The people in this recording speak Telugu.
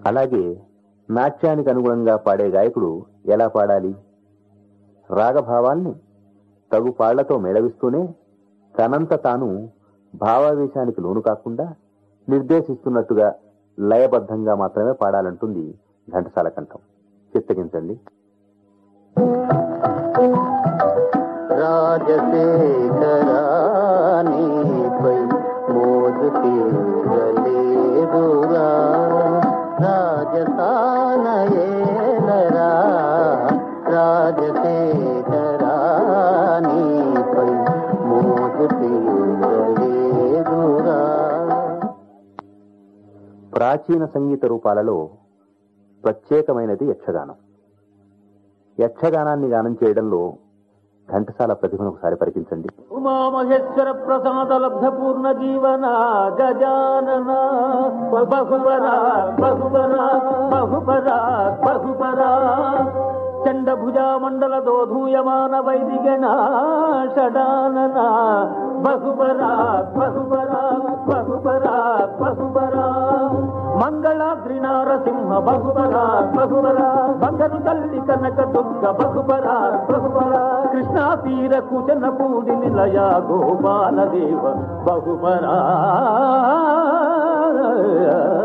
అలాగే నాట్యానికి అనుగుణంగా పాడే గాయకుడు ఎలా పాడాలి రాగభావాల్ని తగు పాళ్లతో మేళవిస్తూనే తనంత తాను భావావేశానికి లోను కాకుండా నిర్దేశిస్తున్నట్టుగా లయబద్ధంగా మాత్రమే పాడాలంటుంది ఘంటసాల కంఠం చిత్తగించండి రాజశేఖరానిపై మోజు తీరలేదురా రాజసానయేలరా రాజశేఖరానిపై మోజు తీరలేదురా ప్రాచీన సంగీత రూపాలలో ప్రత్యేకమైనది యక్షగానం యక్షగానాన్ని గానం చేయడంలో ఘంటసాల ప్రతిభను ఒకసారి పరికించండి ఉమామహేశ్వర ప్రసాద లబ్ధ పూర్ణ జీవన గజానన బహుబరా బహుబరా బహుబరా బహుబరా చండ భుజా మండల దోధూయమాన వైదిగణ షడానన బహుబరా బహుబరా బహుబరా బహుబరా మంగళాద్రి నారసింహ బహుబరా బహుబరా బంగరు తల్లి కనక దుర్గ బహుబరా బహుబరా కృష్ణా తీర కుచన పూడి నిలయ గోపాల దేవ బహుబరా